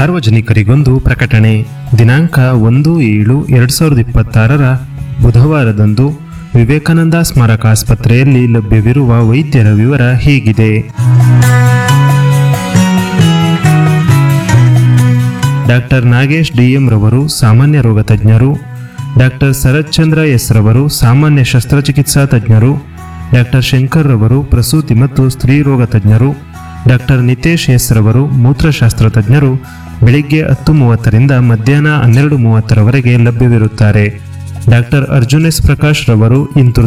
ಸಾರ್ವಜನಿಕರಿಗೊಂದು ಪ್ರಕಟಣೆ ದಿನಾಂಕ ಒಂದು ಏಳು ಎರಡು ಸಾವಿರದ ಇಪ್ಪತ್ತಾರರ ಬುಧವಾರದಂದು ವಿವೇಕಾನಂದ ಸ್ಮಾರಕ ಆಸ್ಪತ್ರೆಯಲ್ಲಿ ಲಭ್ಯವಿರುವ ವೈದ್ಯರ ವಿವರ ಹೀಗಿದೆ ಡಾಕ್ಟರ್ ನಾಗೇಶ್ ಡಿಎಂ ರವರು ಸಾಮಾನ್ಯ ರೋಗ ತಜ್ಞರು ಡಾಕ್ಟರ್ ಶರತ್ ಚಂದ್ರ ಎಸ್ ರವರು ಸಾಮಾನ್ಯ ಶಸ್ತ್ರಚಿಕಿತ್ಸಾ ತಜ್ಞರು ಡಾಕ್ಟರ್ ಶಂಕರ್ ರವರು ಪ್ರಸೂತಿ ಮತ್ತು ಸ್ತ್ರೀ ರೋಗ ತಜ್ಞರು ಡಾಕ್ಟರ್ ನಿತೇಶ್ ಎಸ್ ರವರು ಮೂತ್ರಶಾಸ್ತ್ರ ತಜ್ಞರು ಬೆಳಿಗ್ಗೆ ಹತ್ತು ಮೂವತ್ತರಿಂದ ಮಧ್ಯಾಹ್ನ ಹನ್ನೆರಡು ಮೂವತ್ತರವರೆಗೆ ಲಭ್ಯವಿರುತ್ತಾರೆ ಡಾಕ್ಟರ್ ಅರ್ಜುನ್ ಎಸ್ ಪ್ರಕಾಶ್ ರವರು ಇಂತು